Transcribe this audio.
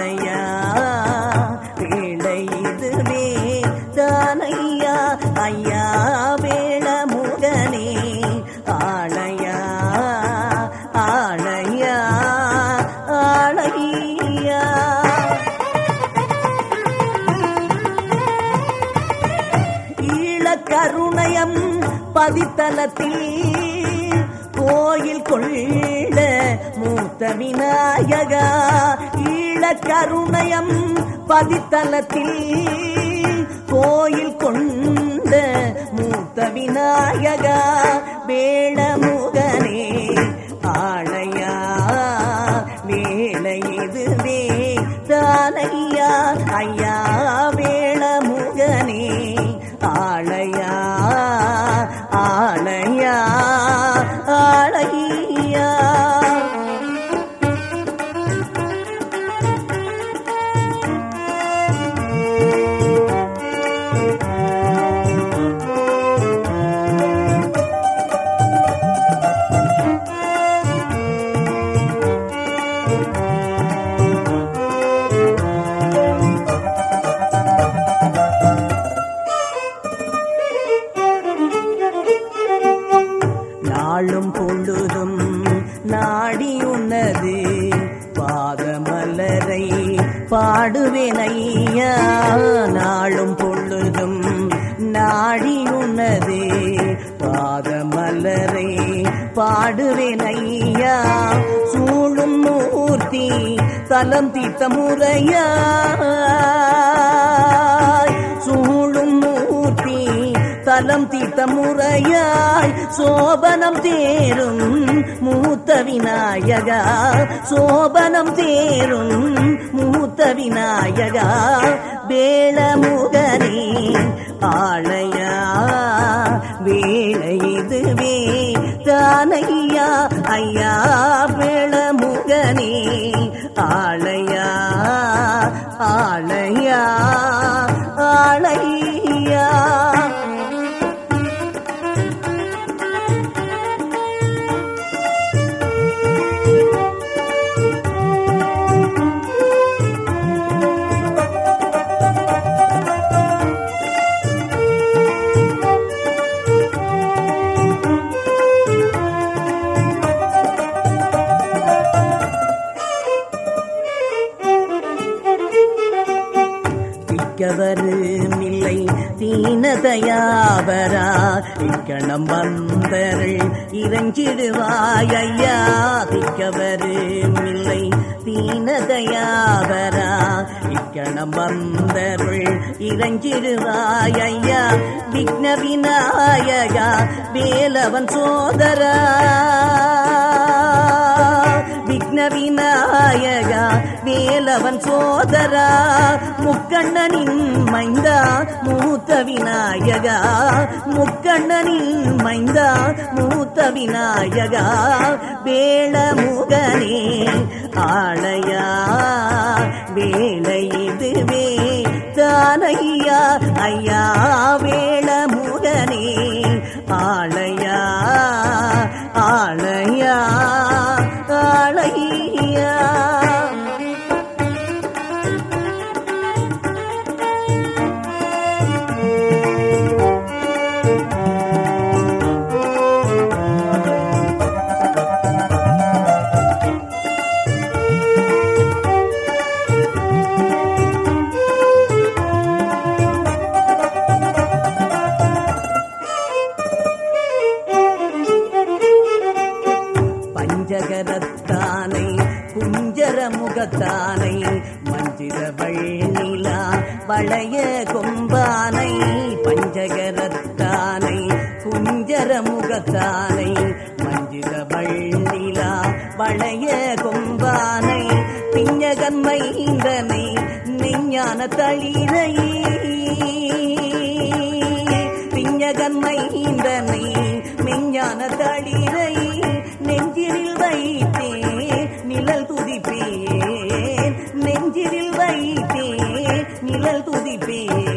ஆணையா வேளை இதுவே தானையா ஐயா வேள முகனே ஆணையா ஆணையா ஆணையா ஈழக்கருணயம் பதித்தலத்தில் கோயில் கொள்ள மூத்த விநாயகா ஈழக்கருணயம் பதித்தலத்தில் கோயில் கொண்ட மூத்த விநாயகா வேளமுகனே ஆணையா வேலை இதுவே தானையா ஐயா வேளமுகனே ஆளையா ஆளையா ஆளையா நாளும் பொழுதும் நாடி உன்னது பாதமலரை பாடுவேனையா நாளும் பொழுதும் நாடி உன்னது பாதமலரை பாடுவேனையா சூழும் மூர்த்தி தலம் தீர்த்த முறையா சூழும் மூர்த்தி தலம் தீர்த்த முறையாய் சோபனம் தேரும் மூத்த விநாயகா சோபனம் தேரும் மூத்த விநாயகா வேளமுகனே ஆளையா வேளை இதுவே தானையா ஐயா வேளமுகனே ஆளையா ஆளையா ஆளையா திக்கவரு நிலை தீனதயாவரா இக்கணம் வந்தருள் இறங்கிடுவாய் ஐயா திக்கவரு நிலை தீனதயாவரா இக்கணம் வந்தருள் இறங்கிடுவாய் ஐயா விக்ன விநாயகா வேலவன் சோதரா விக்ன விநாயகா வேலவன் சோதரா முக்கண்ணனின் மைந்தா மூத்த விநாயகா முக்கண்ணனின் மைந்தா மூத்த விநாயகா வேளமுகனே ஆளையா வேலை இதுவே தானையா ஐயா வேளமுகனே ஆளையா ஆளையா ஆளையா பஞ்சகரத்தானை குஞ்சர முகத்தானை மஞ்சிர வள்ளிலா வளைய கொம்பானை பஞ்சகரத்தானை குஞ்சர முகத்தானை மஞ்சிர வள்ளிலா வளைய கொம்பானை பிஞ்சகன் மைந்தனை நெஞ்ஞான தளிரை பிஞ்சகன் மைந்தனை மெஞ்ஞான தளிரை நெஞ்சிரில் வைத்தே நிழல் துதிப்பேன் நெஞ்சிரில் வைத்தே நிழல் துதிப்பேன்